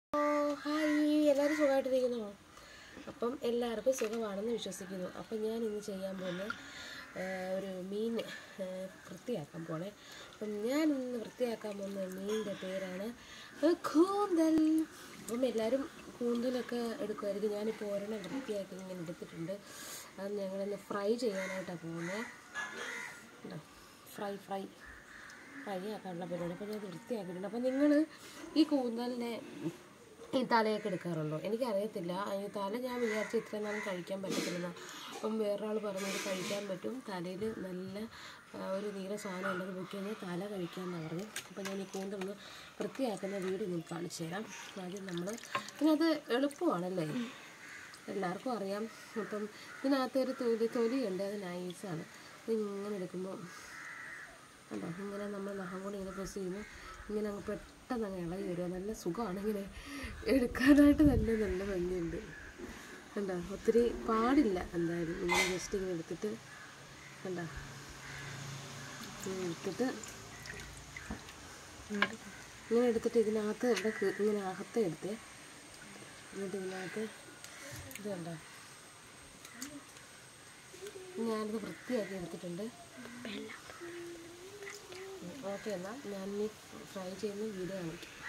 ഓ hi എല്ലാവരും സുഖമായിട്ടിരിക്കുന്നു അപ്പം എല്ലാവർക്കും സുഖമാണെന്ന് വിശ്വസിക്കുന്നു അപ്പം ഞാൻ ഇന്ന് ചെയ്യാൻ പോകുന്ന ആ, ഒരു മീൻ ആ, വൃത്തിയാക്കാൻ പോണേ അപ്പം ഞാൻ ഇന്ന് വൃത്തിയാക്കാൻ പോകുന്ന മീനിൻ്റെ പേരാണ് ആ, കൂന്തൽ അപ്പം എല്ലാവരും കൂന്തലൊക്കെ എടുക്കുമായിരിക്കും ഞാനിപ്പോൾ ഒരെണ്ണം വൃത്തിയാക്കി ഇങ്ങനെ എടുത്തിട്ടുണ്ട് അത് ഞങ്ങളിന്ന് ഫ്രൈ ചെയ്യാനായിട്ടാണ് പോകുന്നത് ഉണ്ടോ ഫ്രൈ ഫ്രൈ ഫ്രൈ ആക്കാനുള്ള പരിപാടി അപ്പോൾ ഞാൻ വൃത്തിയാക്കിയിട്ടുണ്ട് അപ്പോൾ നിങ്ങൾ ഈ കൂന്തലിനെ ഈ തലയൊക്കെ എടുക്കാറുണ്ടോ എനിക്കറിയത്തില്ല ഈ തല ഞാൻ വിചാരിച്ച ഇത്രയും നാളും കഴിക്കാൻ പറ്റത്തില്ല അപ്പം വേറൊരാൾ പറഞ്ഞു ഇത് കഴിക്കാൻ പറ്റും തലയിൽ നല്ല ആ, ഒരു നീല സാധനം ഉള്ളത് ബുക്ക് കഴിഞ്ഞാൽ തല കഴിക്കാമെന്നാണ് പറഞ്ഞു അപ്പോൾ ഞാൻ ഈ കൂന്തലൊന്ന് വൃത്തിയാക്കുന്ന വീഡിയോ നിങ്ങൾക്ക് കാണിച്ചു തരാം ആദ്യം നമ്മൾ പിന്നെ അത് എളുപ്പമാണല്ലേ എല്ലാവർക്കും അറിയാം അപ്പം ഇതിനകത്ത് ഒരു തൊലി തൊലിയുണ്ട് അത് നൈസാണ് ഇത് ഇങ്ങനെ എടുക്കുമ്പോൾ കണ്ടോ ഇങ്ങനെ നമ്മൾ നഖം കൊണ്ട് ഇങ്ങനെ പ്രസ് ചെയ്യുമ്പോൾ ഇങ്ങനെ അങ്ങ് പെട്ടെന്ന് അങ്ങ് ഇളകി വരിക നല്ല സുഖമാണ് ഇങ്ങനെ എടുക്കാനായിട്ട് തന്നെ നല്ല ഭംഗിയുണ്ട് കണ്ടോ ഒത്തിരി പാടില്ല എന്തായാലും ഇങ്ങനെ ജസ്റ്റ് ഇങ്ങനെ എടുത്തിട്ട് കണ്ടോ ഇങ്ങനെ എടുത്തിട്ട് ഇങ്ങനെ എടുത്തിട്ട് ഇതിനകത്ത് ഇവിടെ കീ- ഇങ്ങനെ അകത്തെ എടുത്തേ എന്നിട്ട് ഇതിനകത്ത് ഇത് കണ്ടോ ഞാനിത് വൃത്തിയാക്കി എടുത്തിട്ടുണ്ട് ഓക്കെ എന്നാൽ ഞാൻ ഈ ഫ്രൈ ചെയ്യുന്ന വീഡിയോ കാണിക്കാം